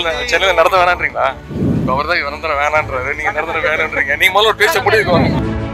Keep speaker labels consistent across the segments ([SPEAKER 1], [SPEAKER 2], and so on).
[SPEAKER 1] சென்னையில் சென்னையில் நடத்த வேணான்றீங்களா இப்போ அவர் தான் நடத்த வேணான்றாரு நீங்க நடத்த வேணுன்றீங்க நீங்க முதல்ல ஒரு பேச்ச முடிவுக்கோங்க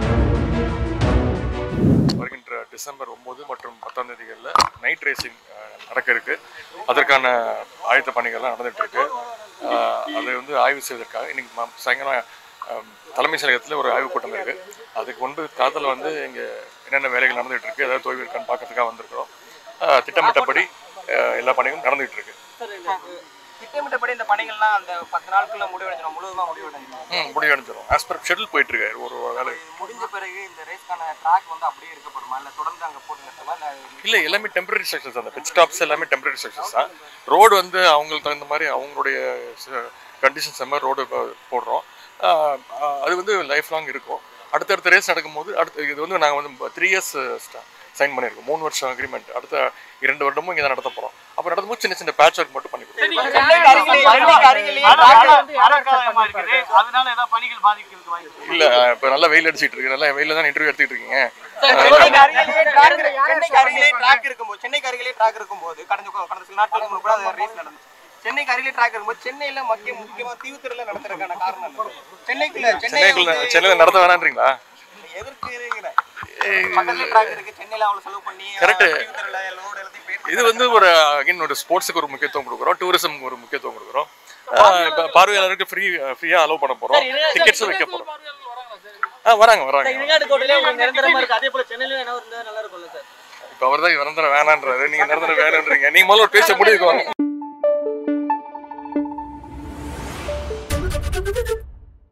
[SPEAKER 1] வருகின்ற டிசம்பர் ஒன்பது மற்றும் பத்தாம் தேதிகளில் நைட் ரேசிங் நடக்க இருக்கு அதற்கான ஆயத்த பணிகள்லாம் நடந்துட்டு இருக்கு அஹ், அதை வந்து ஆய்வு செய்வதற்காக இன்னைக்கு ம- சாயங்காலம் அஹ், தலைமை செயலகத்தில் ஒரு ஆய்வுக் கூட்டம் இருக்கு அதுக்கு முன்பு காலத்தில் வந்து இங்கே என்னென்ன வேலைகள் நடந்துட்டு இருக்கு ஏதாவது தொய்வு இருக்கான்னு பார்க்கறதுக்காக வந்திருக்கிறோம் அஹ், திட்டமிட்டபடி அஹ், எல்லா பணிகளும் நடந்துட்டு இருக்கு
[SPEAKER 2] திட்டமிட்டபடி இந்த பணிகள்லாம் அந்த பத்து நாளுக்குள்ள முடிவடைஞ்சிடும் முழுவதுமா முடிவடைஞ்சிடும்
[SPEAKER 1] ம் முடிவடைஞ்சிடும் ஆஸ் பர் ஷெடியூல் போயிட்டு இருக்கு ஒரு ஒரு வேலை
[SPEAKER 2] முடிஞ்ச பிறகு இந்த ரேஸ்க்கான ட்ராக் வந்து அப்படியே இருக்கப்படுமா இல்ல தொடர்ந்து அங்க போட்டு நிறுத்தமா இல்ல
[SPEAKER 1] இல்லை எல்லாமே டெம்பரரி ஸ்ட்ரக்சர்ஸ் அந்த பிட் ஸ்டாப்ஸ் எல்லாமே டெம்பரரி ஸ்ட்ரக்சர்ஸ் தான் ரோடு வந்து அவங்களுக்கு தகுந்த மாதிரி அவங்களுடைய கண்டிஷன்ஸ் மாதிரி ரோடு போடுறோம் ஆஹ் ஆஹ் அது வந்து லைஃப் லாங் இருக்கும் அடுத்தடுத்த ரேஸ் நடக்கும்போது அடுத்து இது வந்து நாங்கள் வந்து த்ரீ இயர்ஸ் சைன் பண்ணியிருக்கோம் மூணு வருஷம் அக்ரிமெண்ட் அடுத்த இரண்டு வருடமும் இங்கே தான் நடத்த போகிறோம் அப்போ நடத்தும்போது சின்ன சின்ன பேட்ச் ஒர்க் மட்டும் பண்ணி கொடுப்போம்
[SPEAKER 2] சென்னைக்கு அருகிலே சென்னைக்கு அருகிலேயே
[SPEAKER 3] அறக்காலமா இருக்குது அதனால ஏதாவது பணிகள் பாதிக்கிறதுக்கு வாய்ப்பு இருக்கு.
[SPEAKER 1] இல்லை இப்போ நல்லா வெயில் அடிச்சிட்டு இருக்கு நல்லா வெயில தான் இன்டர்வியூ எடுத்துக்கிட்டு இருக்கீங்க
[SPEAKER 2] சென்னைக்கு அருகிலேயே track இருக்கு. சென்னைக்கு அருகிலே ட்ராக் இருக்கும்போது சென்னைக்கு அருகிலே ட்ராக் இருக்கும்போது கடந்த கடந்த சில நாட்களுக்கு முன்பு கூட அந்த ரேஸ் நடந்துச்சு சென்னைக்கு அருகிலே ட்ராக் இருக்கும்போது சென்னையில முக்கிய முக்கியமா தீவுத்திரல நடத்துறதுக்கான காரணம் என்ன? சென்னைக்குள்ள சென்னை
[SPEAKER 1] சென்னைக்குள்ள சென்னையில் நடத்த வேணான்றீங்களா
[SPEAKER 2] எதிர்க்கிறேங்கிற பக்கத்துல ட்ராக் இருக்கு சென்னையில அவ்வளவு செலவு பண்ணி
[SPEAKER 1] Correct.
[SPEAKER 2] தீவுத்திரல லோடு எல்லாத்தையும் போயிட்டு
[SPEAKER 1] இது வந்து ஒரு அகைன் ஒரு ஸ்போர்ட்ஸுக்கு ஒரு முக்கியத்துவம் கொடுக்குறோம் டூரிசம்க்கு ஒரு முக்கியத்துவம் கொடுக்குறோம் ஆஹ் இப்ப பார்வையாளருக்கு ஃப்ரீ ஃப்ரீயாக அலோவ் பண்ண போகிறோம் டிக்கெட்ஸும் வைக்க போகிறோம் ஆ வராங்க வராங்க
[SPEAKER 3] இடுகாட்டுக்கோட்டையிலே உங்களுக்கு நிரந்தரமா இருக்கு அதே போல சென்னையிலும் என்ன இருந்தா நல்லா இருக்கும்ல சார்
[SPEAKER 1] இப்போ அவர் தான் நிரந்தரம் வேணான்றாரு நீங்கள் நிரந்தரம் வேணுன்றீங்க நீங்கள் முதல்ல ஒரு பேச்ச முடிவுக்கு வாங்க